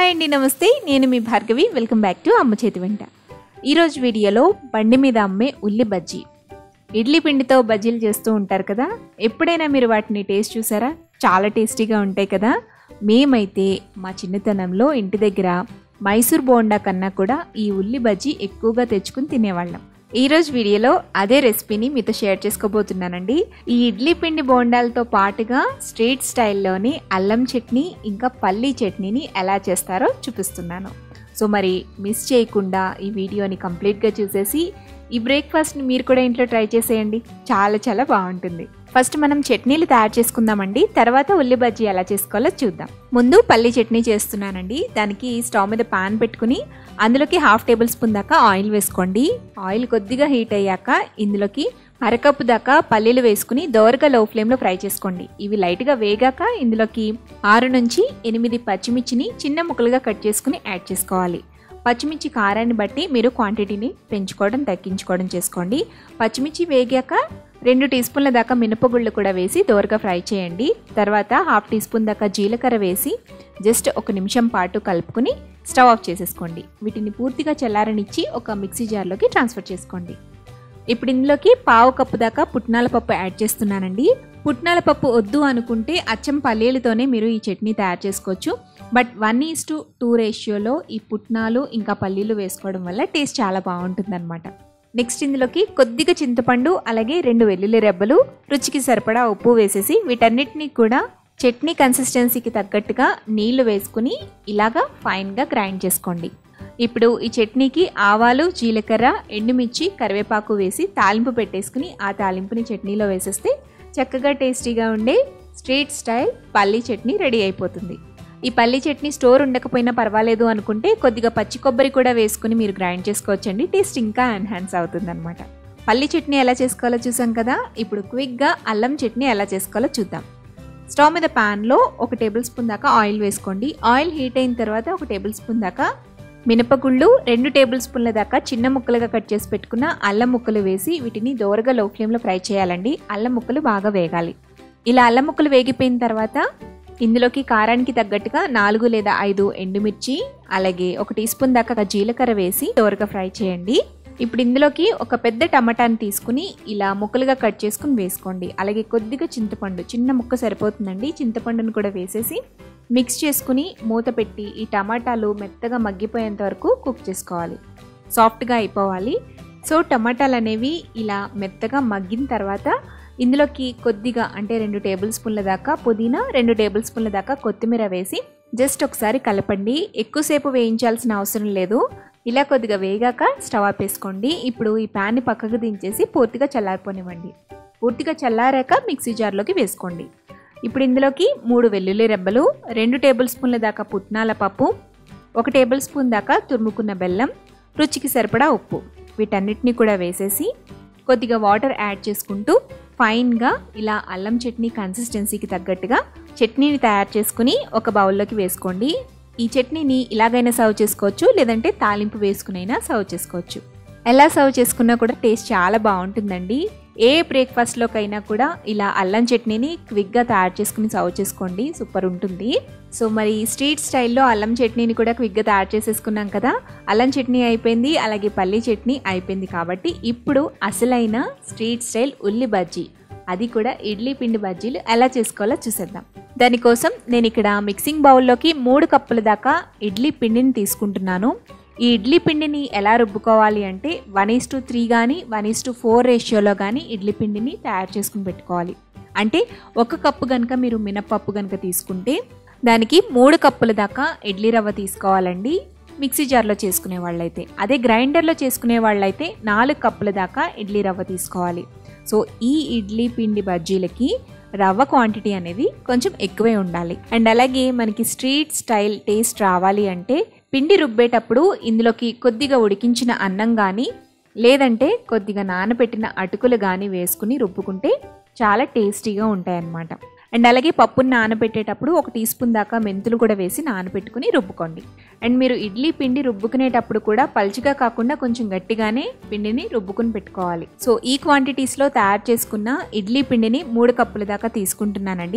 hi అండి నమస్తే నేను మీ భార్గవి వెల్కమ్ బ్యాక్ టు అమ్మ చేతి వెంట ఈరోజు వీడియోలో బండి మీద అమ్మే ఉల్లి బజ్జీ ఇడ్లీ పిండితో బజ్జీలు చేస్తూ ఉంటారు కదా ఎప్పుడైనా మీరు వాటిని టేస్ట్ చూసారా చాలా టేస్టీగా ఉంటాయి కదా మేమైతే మా చిన్నతనంలో ఇంటి దగ్గర మైసూర్ బోండా కన్నా కూడా ఈ ఉల్లి బజ్జీ ఎక్కువగా తెచ్చుకుని తినేవాళ్ళం ఈ రోజు వీడియోలో అదే రెసిపీని మీతో షేర్ చేసుకోబోతున్నానండి ఈ ఇడ్లీ పిండి బోండాలతో పాటుగా స్ట్రీట్ స్టైల్లోని అల్లం చట్నీ ఇంకా పల్లీ చట్నీని ఎలా చేస్తారో చూపిస్తున్నాను సో మరి మిస్ చేయకుండా ఈ వీడియోని కంప్లీట్గా చూసేసి ఈ బ్రేక్ఫాస్ట్ని మీరు కూడా ఇంట్లో ట్రై చేసేయండి చాలా చాలా బాగుంటుంది ఫస్ట్ మనం చట్నీలు తయారు చేసుకుందామండి తర్వాత ఉల్లి బజ్జీ ఎలా చేసుకోవాలో చూద్దాం ముందు పల్లి చట్నీ చేస్తున్నానండి దానికి స్టవ్ మీద పాన్ పెట్టుకుని అందులోకి హాఫ్ టేబుల్ స్పూన్ దాకా ఆయిల్ వేసుకోండి ఆయిల్ కొద్దిగా హీట్ అయ్యాక ఇందులోకి అరకప్పు దాకా పల్లీలు వేసుకుని దోరగా లో ఫ్లేమ్లో ఫ్రై చేసుకోండి ఇవి లైట్గా వేగాక ఇందులోకి ఆరు నుంచి ఎనిమిది పచ్చిమిర్చిని చిన్న ముక్కలుగా కట్ చేసుకుని యాడ్ చేసుకోవాలి పచ్చిమిర్చి కారాన్ని బట్టి మీరు క్వాంటిటీని పెంచుకోవడం తగ్గించుకోవడం చేసుకోండి పచ్చిమిర్చి వేగాక రెండు టీ స్పూన్ల దాకా మినపగుళ్ళు కూడా వేసి దోరగా ఫ్రై చేయండి తర్వాత హాఫ్ టీ స్పూన్ దాకా జీలకర్ర వేసి జస్ట్ ఒక నిమిషం పాటు కలుపుకుని స్టవ్ ఆఫ్ చేసేసుకోండి వీటిని పూర్తిగా చల్లారనిచ్చి ఒక మిక్సీ జార్లోకి ట్రాన్స్ఫర్ చేసుకోండి ఇప్పుడు ఇందులోకి పావు కప్పు దాకా పుట్నాల పప్పు యాడ్ చేస్తున్నానండి పుట్నాల పప్పు వద్దు అనుకుంటే అచ్చం పల్లీలతోనే మీరు ఈ చట్నీ తయారు చేసుకోవచ్చు but one is to two రేషియోలో ఈ పుట్నాలు ఇంకా పల్లీలు వేసుకోవడం వల్ల టేస్ట్ చాలా బాగుంటుందన్నమాట నెక్స్ట్ ఇందులోకి కొద్దిగా చింతపండు అలాగే రెండు వెల్లుల్లి రెబ్బలు రుచికి సరిపడా ఉప్పు వేసేసి వీటన్నిటిని కూడా చట్నీ కన్సిస్టెన్సీకి తగ్గట్టుగా నీళ్లు వేసుకుని ఇలాగా ఫైన్గా గ్రైండ్ చేసుకోండి ఇప్పుడు ఈ చట్నీకి ఆవాలు జీలకర్ర ఎండుమిర్చి కరివేపాకు వేసి తాలింపు పెట్టేసుకుని ఆ తాలింపుని చట్నీలో వేసేస్తే చక్కగా టేస్టీగా ఉండే స్ట్రీట్ స్టైల్ పల్లీ చట్నీ రెడీ అయిపోతుంది ఈ పల్లీ చట్నీ స్టోర్ ఉండకపోయినా పర్వాలేదు అనుకుంటే కొద్దిగా పచ్చి కొబ్బరి కూడా వేసుకుని మీరు గ్రైండ్ చేసుకోవచ్చండి టేస్ట్ ఇంకా ఎన్హాన్స్ అవుతుందన్నమాట పల్లీ చట్నీ ఎలా చేసుకోవాలో చూసాం కదా ఇప్పుడు క్విక్గా అల్లం చట్నీ ఎలా చేసుకోవాలో చూద్దాం స్టవ్ మీద ప్యాన్లో ఒక టేబుల్ స్పూన్ దాకా ఆయిల్ వేసుకోండి ఆయిల్ హీట్ అయిన తర్వాత ఒక టేబుల్ స్పూన్ దాకా మినపగుళ్ళు రెండు టేబుల్ స్పూన్ల దాకా చిన్న ముక్కలుగా కట్ చేసి పెట్టుకున్న అల్లం ముక్కలు వేసి వీటిని దోరగా లో ఫ్లేమ్లో ఫ్రై చేయాలండి అల్లం ముక్కలు బాగా వేగాలి ఇలా అల్లం ముక్కలు వేగిపోయిన తర్వాత ఇందులోకి కారానికి తగ్గట్టుగా నాలుగు లేదా ఐదు ఎండుమిర్చి అలాగే ఒక టీ స్పూన్ దాకా జీలకర్ర వేసి దోరగా ఫ్రై చేయండి ఇప్పుడు ఇందులోకి ఒక పెద్ద టమాటాని తీసుకుని ఇలా ముక్కలుగా కట్ చేసుకుని వేసుకోండి అలాగే కొద్దిగా చింతపండు చిన్న ముక్క సరిపోతుందండి చింతపండును కూడా వేసేసి మిక్స్ చేసుకుని మూత పెట్టి ఈ టమాటాలు మెత్తగా మగ్గిపోయేంత వరకు కుక్ చేసుకోవాలి సాఫ్ట్గా అయిపోవాలి సో టమాటాలు అనేవి ఇలా మెత్తగా మగ్గిన తర్వాత ఇందులోకి కొద్దిగా అంటే రెండు టేబుల్ స్పూన్ల దాకా పుదీనా రెండు టేబుల్ స్పూన్ల దాకా కొత్తిమీర వేసి జస్ట్ ఒకసారి కలపండి ఎక్కువసేపు వేయించాల్సిన అవసరం లేదు ఇలా కొద్దిగా వేగాక స్టవ్ ఆపేసుకోండి ఇప్పుడు ఈ ప్యాన్ని పక్కకు దించేసి పూర్తిగా చల్లారిపోనివ్వండి పూర్తిగా చల్లారాక మిక్సీ జార్లోకి వేసుకోండి ఇప్పుడు ఇందులోకి మూడు వెల్లుల్లి రెబ్బలు రెండు టేబుల్ స్పూన్ల దాకా పుట్నాల పప్పు ఒక టేబుల్ స్పూన్ దాకా తురుముకున్న బెల్లం రుచికి సరిపడా ఉప్పు వీటన్నిటిని కూడా వేసేసి కొద్దిగా వాటర్ యాడ్ చేసుకుంటూ ఫైన్గా ఇలా అల్లం చట్నీ కన్సిస్టెన్సీకి తగ్గట్టుగా చట్నీని తయారు చేసుకుని ఒక బౌల్లోకి వేసుకోండి ఈ చట్నీని ఇలాగైనా సర్వ్ చేసుకోవచ్చు లేదంటే తాలింపు వేసుకునైనా సర్వ్ చేసుకోవచ్చు ఎలా సర్వ్ చేసుకున్నా కూడా టేస్ట్ చాలా బాగుంటుందండి ఏ బ్రేక్ఫాస్ట్లోకైనా కూడా ఇలా అల్లం చట్నీని క్విక్గా తయారు చేసుకుని సర్వ్ చేసుకోండి సూపర్ ఉంటుంది సో మరి స్ట్రీట్ స్టైల్లో అల్లం చట్నీని కూడా క్విక్గా తయారు చేసేసుకున్నాం కదా అల్లం చట్నీ అయిపోయింది అలాగే పల్లీ చట్నీ అయిపోయింది కాబట్టి ఇప్పుడు అసలైన స్ట్రీట్ స్టైల్ ఉల్లి బజ్జీ అది కూడా ఇడ్లీ పిండి బజ్జీలు ఎలా చేసుకోవాలో చూసేద్దాం దానికోసం నేను ఇక్కడ మిక్సింగ్ బౌల్లోకి మూడు కప్పుల దాకా ఇడ్లీ పిండిని తీసుకుంటున్నాను ఈ ఇడ్లీ పిండిని ఎలా రుబ్బుకోవాలి అంటే వన్ ఈస్ టు త్రీ కానీ వన్ ఈస్ టు ఫోర్ రేషియోలో కానీ ఇడ్లీ పిండిని తయారు చేసుకుని పెట్టుకోవాలి అంటే ఒక కప్పు కనుక మీరు మినప్పప్పు కనుక తీసుకుంటే దానికి మూడు కప్పుల దాకా ఇడ్లీ రవ్వ తీసుకోవాలండి మిక్సీ జార్లో చేసుకునే వాళ్ళైతే అదే గ్రైండర్లో చేసుకునే వాళ్ళైతే నాలుగు కప్పుల దాకా ఇడ్లీ రవ్వ తీసుకోవాలి సో ఈ ఇడ్లీ పిండి బజ్జీలకి రవ్వ క్వాంటిటీ అనేది కొంచెం ఎక్కువే ఉండాలి అండ్ అలాగే మనకి స్ట్రీట్ స్టైల్ టేస్ట్ రావాలి అంటే పిండి రుబ్బేటప్పుడు ఇందులోకి కొద్దిగా ఉడికించిన అన్నం కానీ లేదంటే కొద్దిగా నానబెట్టిన అటుకులు కానీ వేసుకుని రుబ్బుకుంటే చాలా టేస్టీగా ఉంటాయన్నమాట అండ్ అలాగే పప్పుని నానబెట్టేటప్పుడు ఒక టీ స్పూన్ దాకా మెంతులు కూడా వేసి నానబెట్టుకుని రుబ్బుకోండి అండ్ మీరు ఇడ్లీ పిండి రుబ్బుకునేటప్పుడు కూడా పల్చగా కాకుండా కొంచెం గట్టిగానే పిండిని రుబ్బుకుని పెట్టుకోవాలి సో ఈ క్వాంటిటీస్లో తయారు చేసుకున్న ఇడ్లీ పిండిని మూడు కప్పుల దాకా తీసుకుంటున్నానండి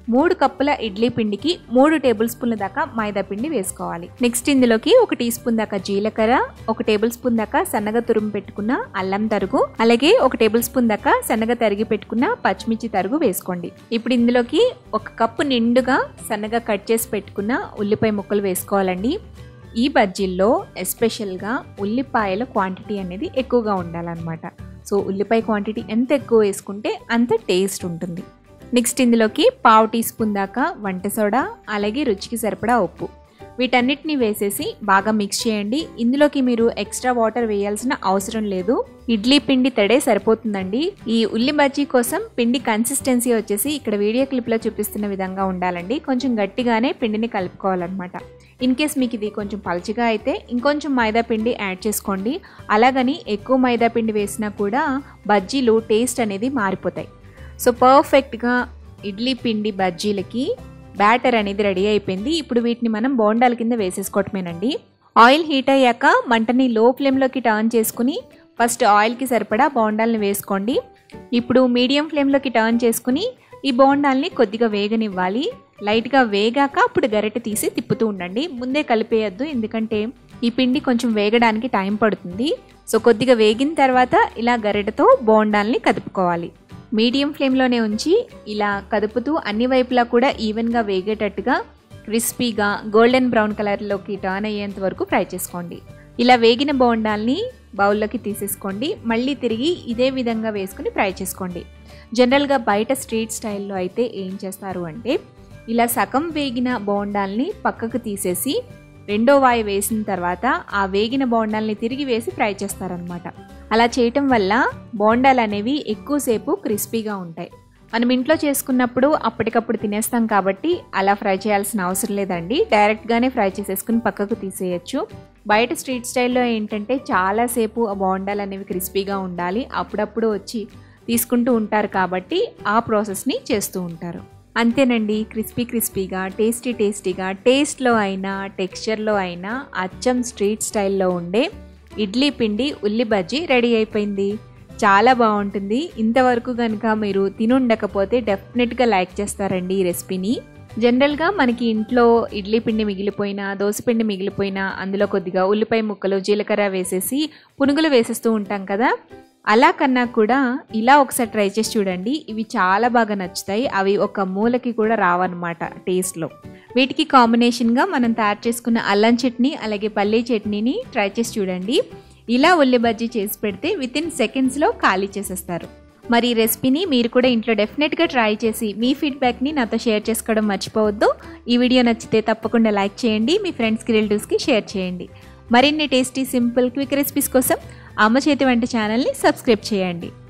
మూడు కప్పుల ఇడ్లీ పిండికి మూడు టేబుల్ స్పూన్ల దాకా మైదా పిండి వేసుకోవాలి నెక్స్ట్ ఇందులోకి ఒక టీ స్పూన్ దాకా జీలకర్ర ఒక టేబుల్ స్పూన్ దాకా సన్నగా తురుము పెట్టుకున్న అల్లం తరుగు అలాగే ఒక టేబుల్ స్పూన్ దాకా సన్నగా తరిగి పెట్టుకున్న పచ్చిమిర్చి తరుగు వేసుకోండి ఇప్పుడు ఇందులోకి ఒక కప్పు నిండుగా సన్నగా కట్ చేసి పెట్టుకున్న ఉల్లిపాయ ముక్కలు వేసుకోవాలండి ఈ బజ్జీల్లో ఎస్పెషల్గా ఉల్లిపాయల క్వాంటిటీ అనేది ఎక్కువగా ఉండాలన్నమాట సో ఉల్లిపాయ క్వాంటిటీ ఎంత ఎక్కువ వేసుకుంటే అంత టేస్ట్ ఉంటుంది నెక్స్ట్ ఇందులోకి పావు టీ స్పూన్ దాకా వంట సోడా అలాగే రుచికి సరిపడా ఉప్పు వీటన్నిటిని వేసేసి బాగా మిక్స్ చేయండి ఇందులోకి మీరు ఎక్స్ట్రా వాటర్ వేయాల్సిన అవసరం లేదు ఇడ్లీ పిండి తడే సరిపోతుందండి ఈ ఉల్లి బజ్జీ కోసం పిండి కన్సిస్టెన్సీ వచ్చేసి ఇక్కడ వీడియో క్లిప్లో చూపిస్తున్న విధంగా ఉండాలండి కొంచెం గట్టిగానే పిండిని కలుపుకోవాలన్నమాట ఇన్ కేస్ మీకు ఇది కొంచెం పలుచగా అయితే ఇంకొంచెం మైదా పిండి యాడ్ చేసుకోండి అలాగని ఎక్కువ మైదా పిండి వేసినా కూడా బజ్జీలు టేస్ట్ అనేది మారిపోతాయి సో పర్ఫెక్ట్గా ఇడ్లీ పిండి బజ్జీలకి బ్యాటర్ అనేది రెడీ అయిపోయింది ఇప్పుడు వీటిని మనం బోండాల కింద వేసేసుకోవటమేనండి ఆయిల్ హీట్ అయ్యాక మంటని లో ఫ్లేమ్లోకి టర్న్ చేసుకుని ఫస్ట్ ఆయిల్కి సరిపడా బోండాల్ని వేసుకోండి ఇప్పుడు మీడియం ఫ్లేమ్లోకి టర్న్ చేసుకుని ఈ బోండాల్ని కొద్దిగా వేగనివ్వాలి లైట్గా వేగాక అప్పుడు గరిటె తీసి తిప్పుతూ ఉండండి ముందే కలిపేయద్దు ఎందుకంటే ఈ పిండి కొంచెం వేగడానికి టైం పడుతుంది సో కొద్దిగా వేగిన తర్వాత ఇలా గరిటెతో బోండాల్ని కదుపుకోవాలి మీడియం ఫ్లేమ్లోనే ఉంచి ఇలా కదుపుతూ అన్ని వైపులా కూడా ఈవెన్గా వేగేటట్టుగా క్రిస్పీగా గోల్డెన్ బ్రౌన్ కలర్లోకి టర్న్ అయ్యేంత వరకు ఫ్రై చేసుకోండి ఇలా వేగిన బోండాల్ని బౌల్లోకి తీసేసుకోండి మళ్ళీ తిరిగి ఇదే విధంగా వేసుకుని ఫ్రై చేసుకోండి జనరల్గా బయట స్ట్రీట్ స్టైల్లో అయితే ఏం చేస్తారు అంటే ఇలా సగం వేగిన బోండాల్ని పక్కకు తీసేసి రెండో వాయి వేసిన తర్వాత ఆ వేగిన బోండాల్ని తిరిగి వేసి ఫ్రై చేస్తారనమాట అలా చేయటం వల్ల బోండాలు అనేవి ఎక్కువసేపు క్రిస్పీగా ఉంటాయి మనం ఇంట్లో చేసుకున్నప్పుడు అప్పటికప్పుడు తినేస్తాం కాబట్టి అలా ఫ్రై చేయాల్సిన అవసరం లేదండి డైరెక్ట్గానే ఫ్రై చేసేసుకుని పక్కకు తీసేయచ్చు బయట స్ట్రీట్ స్టైల్లో ఏంటంటే చాలాసేపు ఆ బోండాలు అనేవి క్రిస్పీగా ఉండాలి అప్పుడప్పుడు వచ్చి తీసుకుంటూ ఉంటారు కాబట్టి ఆ ప్రాసెస్ని చేస్తూ ఉంటారు అంతేనండి క్రిస్పీ క్రిస్పీగా టేస్టీ టేస్టీగా టేస్ట్లో అయినా టెక్స్చర్లో అయినా అచ్చం స్ట్రీట్ స్టైల్లో ఉండే ఇడ్లీ పిండి ఉల్లి బజ్జీ రెడీ అయిపోయింది చాలా బాగుంటుంది ఇంతవరకు కనుక మీరు తినుండకపోతే డెఫినెట్గా లైక్ చేస్తారండి ఈ రెసిపీని జనరల్గా మనకి ఇంట్లో ఇడ్లీ పిండి మిగిలిపోయినా పిండి మిగిలిపోయినా అందులో కొద్దిగా ఉల్లిపాయ ముక్కలు జీలకర్ర వేసేసి పునుగులు వేసేస్తూ ఉంటాం కదా అలా కన్నా కూడా ఇలా ఒకసారి ట్రై చేసి చూడండి ఇవి చాలా బాగా నచ్చుతాయి అవి ఒక మూలకి కూడా రావన్నమాట టేస్ట్లో వీటికి కాంబినేషన్గా మనం తయారు చేసుకున్న అల్లం చట్నీ అలాగే పల్లీ చట్నీని ట్రై చేసి చూడండి ఇలా ఉల్లి బజ్జీ చేసి పెడితే విత్ ఇన్ సెకండ్స్లో ఖాళీ చేసేస్తారు మరి ఈ రెసిపీని మీరు కూడా ఇంట్లో డెఫినెట్గా ట్రై చేసి మీ ఫీడ్బ్యాక్ని నాతో షేర్ చేసుకోవడం మర్చిపోవద్దు ఈ వీడియో నచ్చితే తప్పకుండా లైక్ చేయండి మీ ఫ్రెండ్స్కి రిలేటివ్స్కి షేర్ చేయండి మరిన్ని టేస్టీ సింపుల్ క్విక్ రెసిపీస్ కోసం అమ్మ చేతి వంట ఛానల్ని సబ్స్క్రైబ్ చేయండి